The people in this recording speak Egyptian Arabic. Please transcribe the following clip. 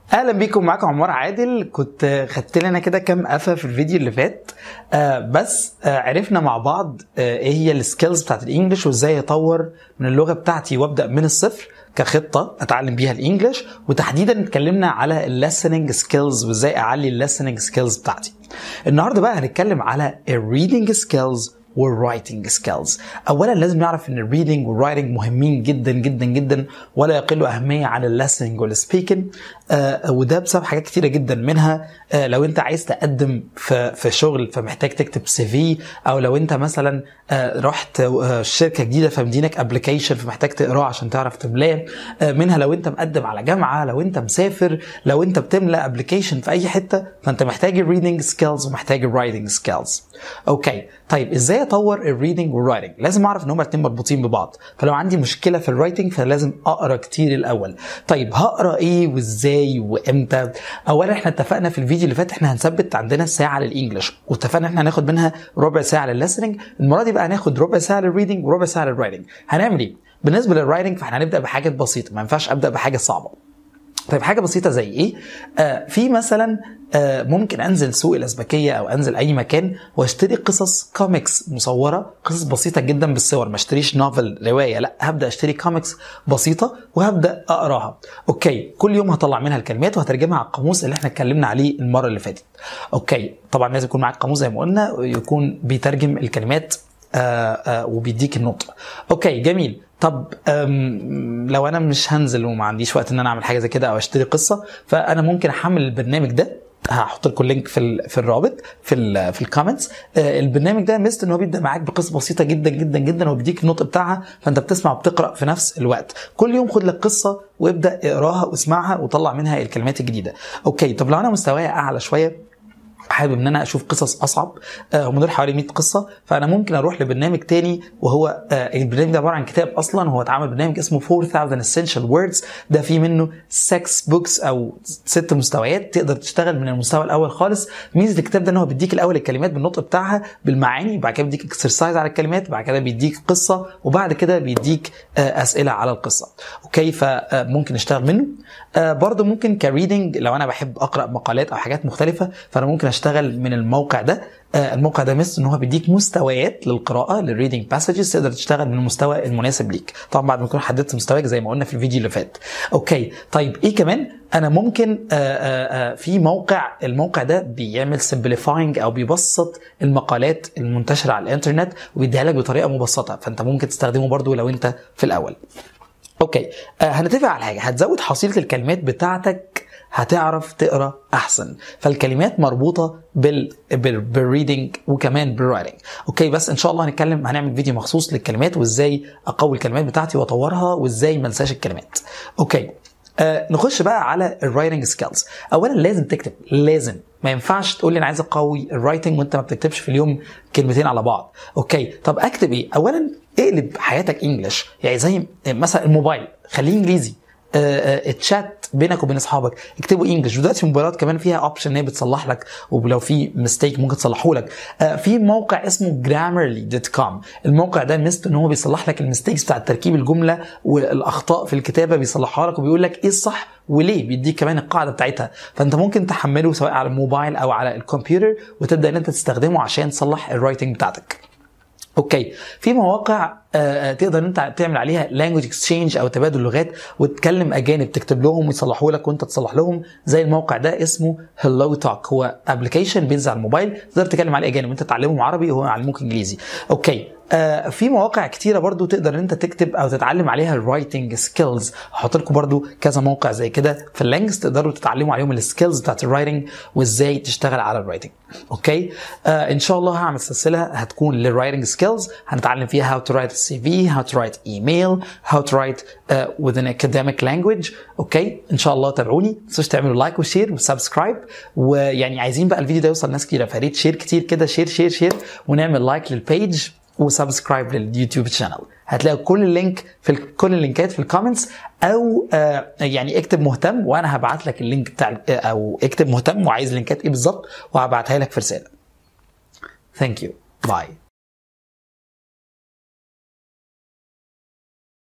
اهلا بيكم معاكم عمار عادل كنت خدت لنا كده كام قفا في الفيديو اللي فات آه بس آه عرفنا مع بعض آه ايه هي السكيلز بتاعت الانجليش وازاي اطور من اللغه بتاعتي وابدا من الصفر كخطه اتعلم بيها الانجليش وتحديدا اتكلمنا على الليسننج سكيلز وازاي اعلي الليسننج سكيلز بتاعتي النهارده بقى هنتكلم على الريدنج سكيلز والرايتنج سكيلز اولا لازم نعرف ان الريدنج والرايتنج مهمين جدا جدا جدا ولا يقلوا اهميه عن الليسننج والسبيكنج آه وده بسبب حاجات كتيره جدا منها آه لو انت عايز تقدم في في شغل فمحتاج تكتب سي في او لو انت مثلا آه رحت آه شركه جديده فمدينك ابلكيشن فمحتاج تقراه عشان تعرف تملاه آه منها لو انت مقدم على جامعه لو انت مسافر لو انت بتملى ابلكيشن في اي حته فانت محتاج الريدنج سكيلز ومحتاج الرايتنج سكيلز اوكي طيب ازاي اطور الريدنج والرايتنج لازم اعرف ان هما الاثنين مربوطين ببعض فلو عندي مشكله في الرايتنج فلازم اقرا كتير الاول طيب هقرا ايه وازاي وامتى اولا احنا اتفقنا في الفيديو اللي فات احنا هنثبت عندنا ساعه للانجلش واتفقنا احنا هناخد منها ربع ساعه للليسننج المره دي بقى هناخد ربع ساعه للريدنج وربع ساعه للرايتنج هنعمل ايه بالنسبه للرايتنج فاحنا هنبدا بحاجات بسيطه ما ينفعش ابدا بحاجه صعبه طيب حاجه بسيطه زي ايه آه في مثلا آه ممكن انزل سوق الازبكيه او انزل اي مكان واشتري قصص كوميكس مصوره قصص بسيطه جدا بالصور ما اشتريش نوفل روايه لا هبدا اشتري كوميكس بسيطه وهبدا اقراها اوكي كل يوم هطلع منها الكلمات وهترجمها على القاموس اللي احنا اتكلمنا عليه المره اللي فاتت اوكي طبعا لازم يكون معاك قاموس زي ما قلنا يكون بيترجم الكلمات آه آه وبيديك النطق اوكي جميل طب لو انا مش هنزل وما عنديش وقت ان انا اعمل حاجه زي كده او اشتري قصه فانا ممكن احمل البرنامج ده هحط لكم اللينك في في الرابط في ال في الكومنتس البرنامج ده ميزته ان هو بيبدا معاك بقصه بسيطه جدا جدا جدا وبيديك النطق بتاعها فانت بتسمع وبتقرا في نفس الوقت كل يوم خد لك قصه وابدا اقراها واسمعها وطلع منها الكلمات الجديده اوكي طب لو انا مستواي اعلى شويه حابب ان انا اشوف قصص اصعب هم دول حوالي 100 قصه فانا ممكن اروح لبرنامج تاني وهو البرنامج ده عباره عن كتاب اصلا هو اتعمل برنامج اسمه 4000 essential words ده فيه منه 6 بوكس او ست مستويات تقدر تشتغل من المستوى الاول خالص ميزه الكتاب ده ان هو بيديك الاول الكلمات بالنطق بتاعها بالمعاني بعد كده بيديك اكسرسايز على الكلمات بعد كده بيديك قصه وبعد كده بيديك اسئله على القصه اوكي فممكن اشتغل منه برضه ممكن كريدنج لو انا بحب اقرا مقالات او حاجات مختلفه فانا ممكن اشتغل من الموقع ده الموقع ده ميزته ان هو بيديك مستويات للقراءه للريدنج باسجز تقدر تشتغل من المستوى المناسب ليك طبعا بعد ما تكون حددت مستواك زي ما قلنا في الفيديو اللي فات اوكي طيب ايه كمان انا ممكن آآ آآ في موقع الموقع ده بيعمل سمبليفاينج او بيبسط المقالات المنتشره على الانترنت وبيديها لك بطريقه مبسطه فانت ممكن تستخدمه برضو لو انت في الاول اوكي آه هنتفق على حاجه هتزود حصيله الكلمات بتاعتك هتعرف تقرا احسن فالكلمات مربوطه بال بالريدنج وكمان بالرايتنج اوكي بس ان شاء الله هنتكلم هنعمل فيديو مخصوص للكلمات وازاي اقوي الكلمات بتاعتي واطورها وازاي ما انساش الكلمات اوكي آه نخش بقى على الرايتنج سكيلز اولا لازم تكتب لازم ما ينفعش تقول لي انا عايز اقوي الرايتنج وانت ما بتكتبش في اليوم كلمتين على بعض اوكي طب اكتب ايه اولا اقلب حياتك انجلش يعني زي مثلا الموبايل خليه انجليزي التشات بينك وبين اصحابك اكتبوا انجلش ودلوقتي الموبايلات كمان فيها اوبشن ان هي بتصلح لك ولو في ميستيك ممكن تصلحه لك في موقع اسمه grammarly.com الموقع ده ميزته ان هو بيصلح لك الميستيكس بتاع تركيب الجمله والاخطاء في الكتابه بيصلحها لك وبيقول لك ايه الصح وليه بيديك كمان القاعده بتاعتها فانت ممكن تحمله سواء على الموبايل او على الكمبيوتر وتبدا ان انت تستخدمه عشان تصلح الرايتنج بتاعتك اوكي في مواقع آه تقدر انت تعمل عليها لانجوج اكسشينج او تبادل لغات وتكلم اجانب تكتب لهم ويصلحوا لك وانت تصلح لهم زي الموقع ده اسمه هلو توك هو ابلكيشن بينزل على الموبايل تقدر تكلم عليه اجانب وانت تعلمهم عربي وهو يعلموك انجليزي اوكي آه في مواقع كتيره برضو تقدر ان انت تكتب او تتعلم عليها الرايتنج سكيلز هحط لكم برضو كذا موقع زي كده في اللينكس تقدروا تتعلموا عليهم السكيلز بتاعت الرايتنج وازاي تشتغل على الرايتنج اوكي آه ان شاء الله هعمل سلسله هتكون للرايتنج سكيلز هنتعلم فيها هاو تو رايت السي في هاو تو رايت ايميل هاو تو رايت with an academic language اوكي ان شاء الله تابعوني ما تنسوش تعملوا لايك وشير وسبسكرايب ويعني عايزين بقى الفيديو ده يوصل لناس كتير فريت شير كتير كده شير شير شير ونعمل لايك للبيج وسبسكرايب لليوتيوب شانل هتلاقوا كل اللينك في كل اللينكات في الكومنتس او آه يعني اكتب مهتم وانا هبعت لك اللينك بتاع او اكتب مهتم وعايز لينكات ايه بالظبط وهبعتها لك في رساله ثانك يو باي